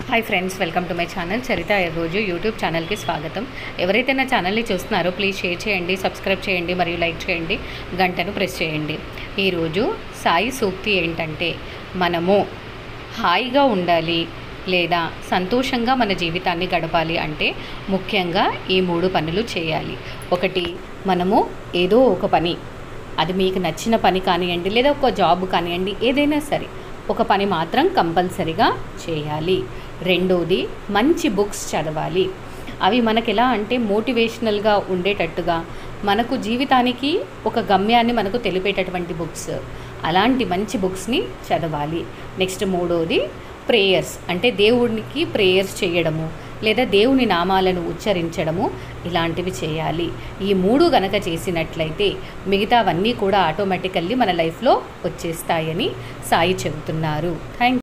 hi friends welcome to my channel Charitha రోజు YouTube ఛానల్కి స్వాగతం ఎవరైతే నా ఛానల్ని చూస్తున్నారో ప్లీజ్ షేర్ చేయండి సబ్స్క్రైబ్ చేయండి మరియు లైక్ చేయండి గంటను ప్రెస్ చేయండి ఈరోజు సాయి సూక్తి ఏంటంటే మనము హాయిగా ఉండాలి లేదా సంతోషంగా మన జీవితాన్ని గడపాలి అంటే ముఖ్యంగా ఈ మూడు పనులు చేయాలి ఒకటి మనము ఏదో ఒక పని అది మీకు నచ్చిన పని కానివ్వండి లేదా ఒక జాబ్ కానివ్వండి ఏదైనా సరే ఒక పని మాత్రం కంపల్సరిగా చేయాలి రెండోది మంచి బుక్స్ చదవాలి అవి మనకి ఎలా అంటే మోటివేషనల్గా ఉండేటట్టుగా మనకు జీవితానికి ఒక గమ్యాన్ని మనకు తెలిపేటటువంటి బుక్స్ అలాంటి మంచి బుక్స్ని చదవాలి నెక్స్ట్ మూడోది ప్రేయర్స్ అంటే దేవునికి ప్రేయర్స్ చేయడము లేదా దేవుని నామాలను ఉచ్చరించడము ఇలాంటివి చేయాలి ఈ మూడు గనక చేసినట్లయితే మిగతావన్నీ కూడా ఆటోమేటికల్లీ మన లైఫ్లో వచ్చేస్తాయని సాయి చెబుతున్నారు థ్యాంక్